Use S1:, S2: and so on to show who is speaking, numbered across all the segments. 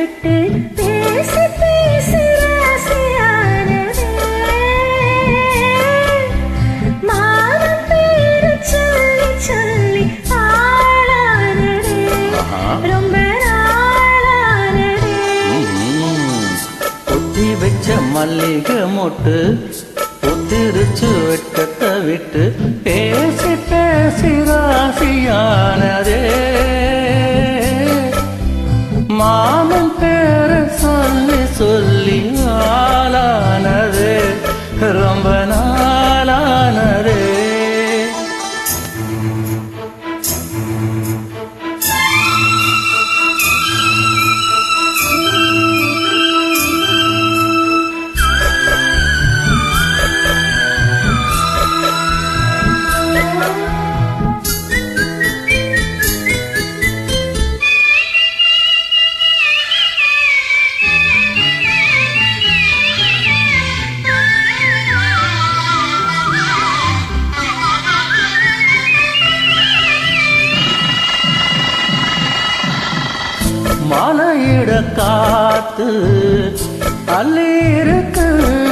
S1: விட்டு பேசி பேசி ராசியானதே மானம் பேரு சொல்லி சொல்லி ஆளானதே
S2: ஆஹா.
S1: ரொம்ப நாளானதே
S2: ஒத்தி வச்ச மல்லிகை மொட்டு ஒத்திருச்சு வெட்கத்தை விட்டு பேசி பேசி ராசியானதே மாமன் பேர சொல்லி சொல்லி ஆளானதே ரொம்ப நாளானதே மலையிட காத்து அள்ளி இருக்கு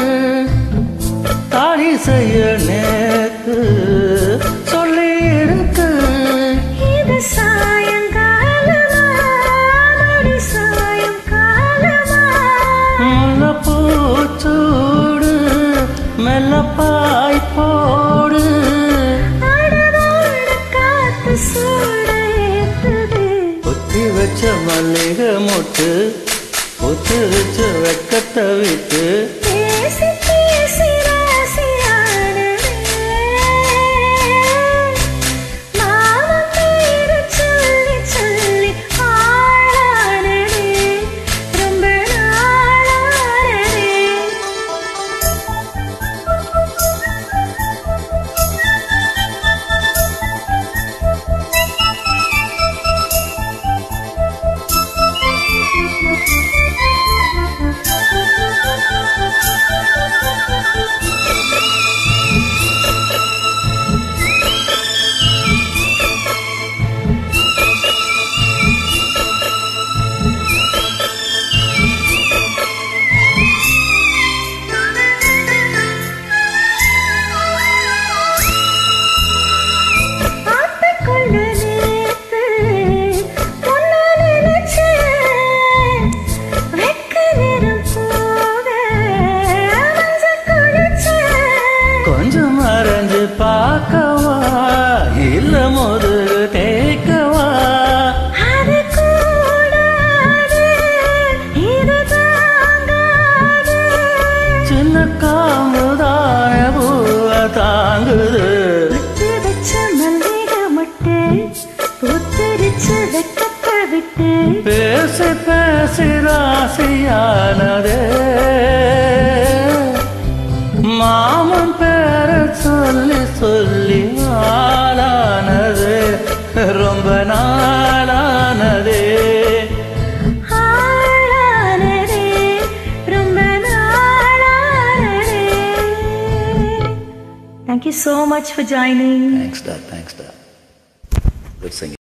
S2: தாடி செய்ய நேத்து சொல்லி இருக்கு
S1: இது சாயங்காலமா நொடி சாயங்காலமா
S2: முல்ல பூச்சூடு மெல்ல பாய் போடு
S1: அடவோட காத்து சூட ஏத்துது
S2: ஒத்தி வச்ச மல்லிகை மொட்டு ஒத்து வச்ச வெக்கத்தை விட்டு
S1: பேசி பேசி ராசியானதே மாமன் பேரு சொல்லி சொல்லி ஆளானதே ரொம்ப நாளானதே ஆத்துக்குள்ள நேத்து உன்னை நினைச்சேன். வெக்க நிறம் போக மஞ்சள் குளிச்சேன்.
S2: கொஞ்சம் மறைஞ்சு பார்க்கவா இல்ல முதுகு தேய்க்கவா
S1: அது கூடாது, இது தாங்காது.
S2: சின்ன காமுதான பூவ தாங்குது
S1: விட்டு வச்ச மல்லிகை மொட்டு, பூத்திருச்சு வெட்கத்தை விட்டு
S2: பேசி பேசி ராசியானதே மாமன் பேர சொல்லி சொல்லி ஆளானது ரொம்ப நாளானதே
S1: ஆளானதே, ரொம்ப நாளானதே. Thank you so much for joining.
S2: தேங்க்ஸ்டா தேங்க்ஸ்டா குட்